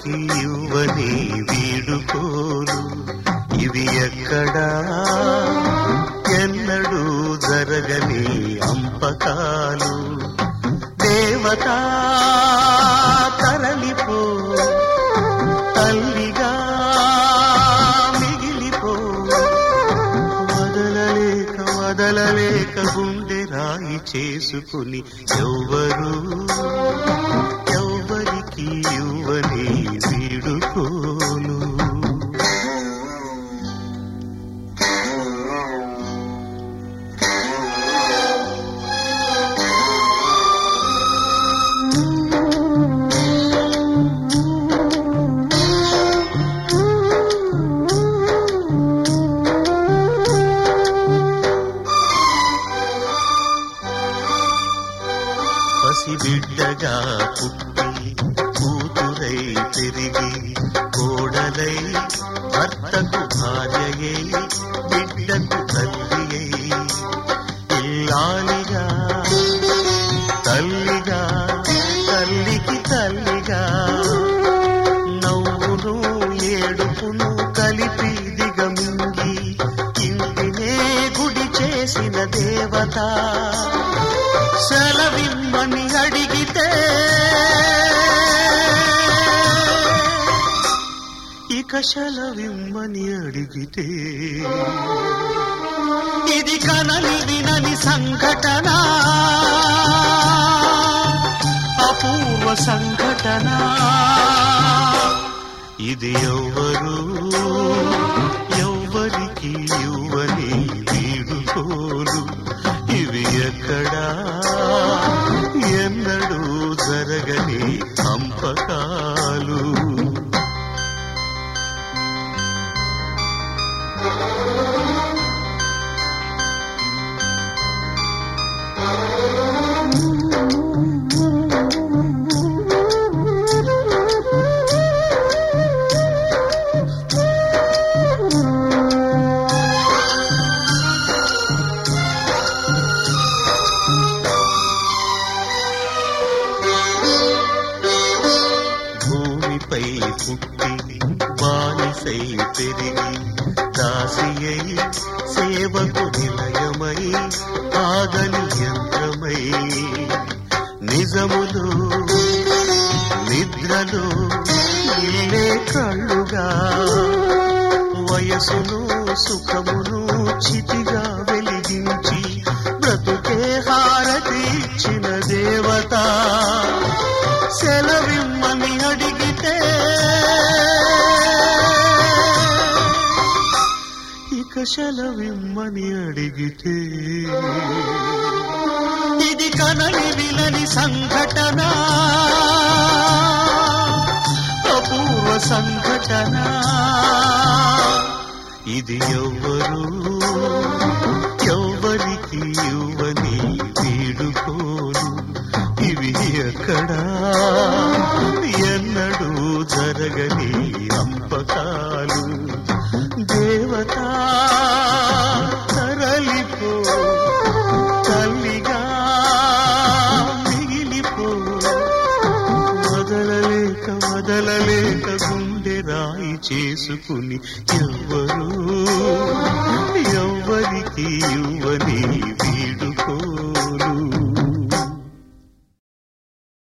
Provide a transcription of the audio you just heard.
ఎవ్వరికి ఇవ్వని వీడుకోలు ఇవి ఎక్కడా ఎన్నడూ జరగని అంపకాలు దేవతా తరలిపో తల్లిగా మిగిలిపో వదలలేక వదలలేక గుండె రాయి చేసుకుని ఎవ్వరు ఎవ్వరికి ఇవ్వని వీడుకోలు పసిబిడ్డగా పుట్టి కూతురై పెరిగి కోడలై భర్తకు భార్యయై బిడ్డకు తల్లియై ఇల్లాలిగా తల్లిగా తల్లికి తల్లిగా నవ్వును ఏడుపును కలిపి దిగమింగి ఇంటినే గుడి చేసిన దేవత సెలవిమ్మని అడిగితే ఇక సెలవిమ్మని అడిగితే ఇది కనని వినని సంఘటన అపూర్వ సంఘటన ఇది ఎవ్వరు ఎవ్వరికి ఇవ్వని వీడుకోలు ఇవి ఎక్కడా ఎన్నడూ జరగని అంపకాలు భూమిపై పుట్టి బానిసై పెరిగి దాసియై సేవకు నిలయమై ఆగని యంత్రమై నిజములు నిద్రలు నీలే కళ్ళుగా వయసును సుఖమును చితిగా వెలిగించి బ్రతుకే హారతి ఇచ్చిన దేవత సెలవిమ్మని అడిగితే ఇక సెలవిమ్మని అడిగితే ఇది కనని విలని సంఘటన అపూర్వ సంఘటన ఇది ఎవ్వరు ఎవ్వరికి ఇవ్వని వీడుకోలు ఇవి ఎక్కడా ఎన్నడూ జరగని అంపకాలు దేవత తరలిపో తల్లిగా మిగిలిపో వదలలేక వదలలేక గుండె రాయి చేసుకుని ఎవ్వరు ఎవ్వరికి ఇవ్వని